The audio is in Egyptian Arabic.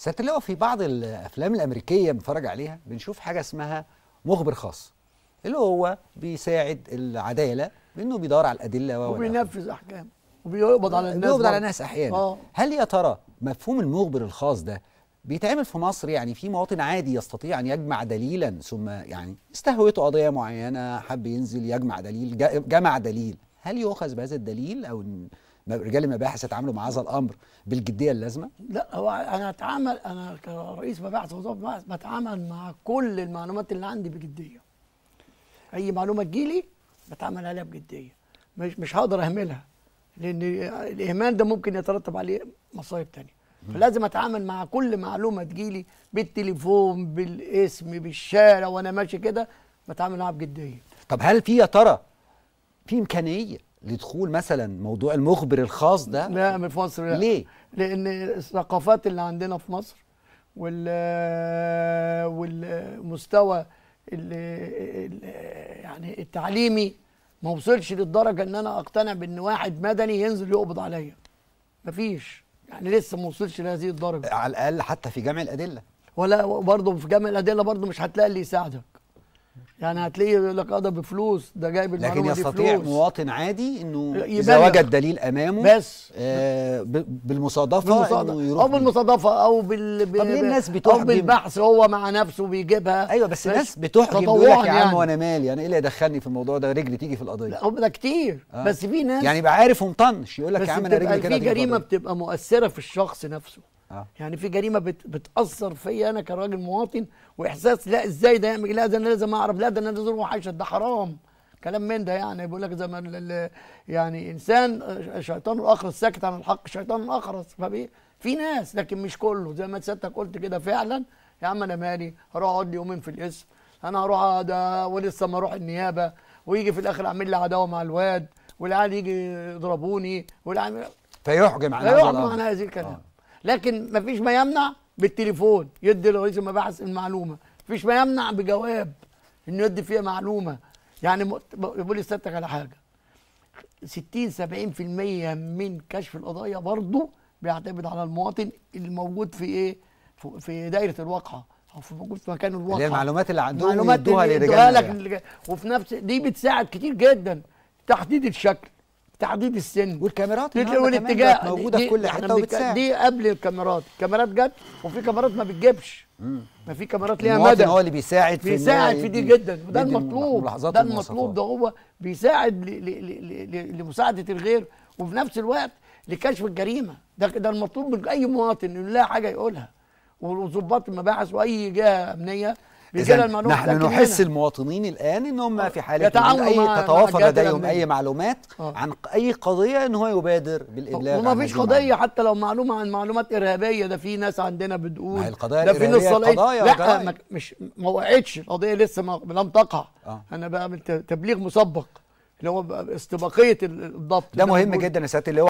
سياده اللواء في بعض الافلام الامريكيه بنتفرج عليها بنشوف حاجه اسمها مخبر خاص اللي هو بيساعد العداله بانه بيدور على الادله و- والى آخره. وبينفذ احكام وبيقبض على الناس بيقبض على برضه. ناس احيانا اه هل يا ترى مفهوم المخبر الخاص ده بيتعمل في مصر يعني في مواطن عادي يستطيع ان يجمع دليلا ثم يعني استهوته قضيه معينه حب ينزل يجمع دليل جا- جمع دليل هل يؤخذ بهذا الدليل او إن رجال المباحث يتعاملوا مع هذا الامر بالجديه اللازمه؟ لا هو انا اتعامل انا كرئيس مباحث وظائف مباحث بتعامل مع كل المعلومات اللي عندي بجديه اي معلومه تجيلي بتعامل عليها بجديه مش مش هقدر اهملها لان الاهمال ده ممكن يترتب عليه مصايب تانية فلازم اتعامل مع كل معلومه تجيلي بالتليفون بالاسم بالشارع وانا ماشي كده بتعامل معاها بجديه طب هل في يا ترى في امكانيه لدخول مثلا موضوع المخبر الخاص ده؟ لا من مصر لا ليه؟ لان الثقافات اللي عندنا في مصر وال والمستوى ال- ال- يعني التعليمي ما وصلش للدرجه ان انا اقتنع بان واحد مدني ينزل يقبض عليا مفيش يعني لسه ما وصلش لهذه الدرجه على الاقل حتى في جمع الادله ولا برضه في جامع الادله برضه مش هتلاقي اللي يساعدك يعني هتلاقيه يقول لك اه ده بفلوس ده جايب لكن المعلومه دي يستطيع فلوس مواطن عادي انه يبلغ. اذا وجد دليل امامه بس آه ب- بالمصادفه بالمصادفة انه يروح او بيه. بالمصادفه او بال ب- طب ليه ب- الناس او بتحجم؟ بالبحث هو مع نفسه بيجيبها ايوه بس ماشي. الناس بتحجم يقول لك تطوعاً يا عم يعني. وانا مالي انا ايه اللي يدخلني في الموضوع ده رجلي تيجي في القضيه لا هو ده كتير آه. بس في ناس يعني يبقى عارف ومطنش يقول لك بس يا عم انا بتبقى رجلي كده في تيجي في جريمه القضية. بتبقى مؤثره في الشخص نفسه آه. يعني في جريمه بت بتاثر فيا انا كراجل مواطن واحساس لا ازاي ده يعمل لا ده انا لازم اعرف لا ده انا لازم اروح عايشه ده حرام كلام من ده يعني بيقول لك زي ما ال- ال- يعني انسان شيطان الاخرس ساكت عن الحق شيطان الاخرس فبي في ناس لكن مش كله زي ما سيادتك قلت كده فعلا يا عم انا مالي هروح اقعد لي يومين في القسم انا هروح ده ولسه ما اروح النيابه ويجي في الاخر اعمل لي عداوه مع الواد والعيال يجي يضربوني والعيال فيحجم عن لا هذا يقعد الامر معنا هذه الكلام آه. لكن مفيش ما يمنع بالتليفون يدي لرئيس المباحث المعلومه مفيش ما يمنع بجواب انه يدي فيها معلومه يعني م- بقول لي سيادتك على حاجه 60 70% من كشف القضايا برضه بيعتمد على المواطن الموجود في ايه في- في دايره الواقعه او في موجود في مكان الواقعه اللي هي المعلومات اللي عندهم المعلومات يدوها اللي لرجال يدوها لك المباحث. اللي- وفي نفس دي بتساعد كتير جدا تحديد الشكل تحديد السن والكاميرات دي- النهاردة كمان والاتجاه بقت موجوده دي- في كل احنا حته بنك- وبتساعد دي قبل الكاميرات الكاميرات جت وفي كاميرات ما بتجيبش ما في كاميرات ليها المواطن مدى هو اللي بيساعد في إن هو بيساعد في دي يدي- جدا وده يدي المطلوب الملاحظات ده والمواصفات. المطلوب ده هو بيساعد ل- ل- ل- ل- لمساعده الغير وفي نفس الوقت لكشف الجريمه ده ده المطلوب من اي مواطن انه يلاقي حاجه يقولها وظباط المباحث واي جهه امنيه بيجي لها إذا المعلومه نحن تتأكد نحس منها. المواطنين الان ان هم في حاله يتعاملوا وجود مع- اي مع تتوافر الجهات لديهم الأمنية. اي معلومات آه. عن اي قضيه ان هو يبادر بالابلاغ وما عن فيش هذه قضيه المعلومات. حتى لو معلومه عن معلومات ارهابيه ده في ناس عندنا بتقول ما هي القضايا ده في الإرهابية ناس طالعين- قضايا لا وجرائم. ما مش ما وقعتش القضيه لسه ما لم تقع آه. انا بعمل ت- تبليغ مسبق اللي هو بقى استباقيه ال- الضبط ده زي ما مهم بنقول. جدا يا سياده اللواء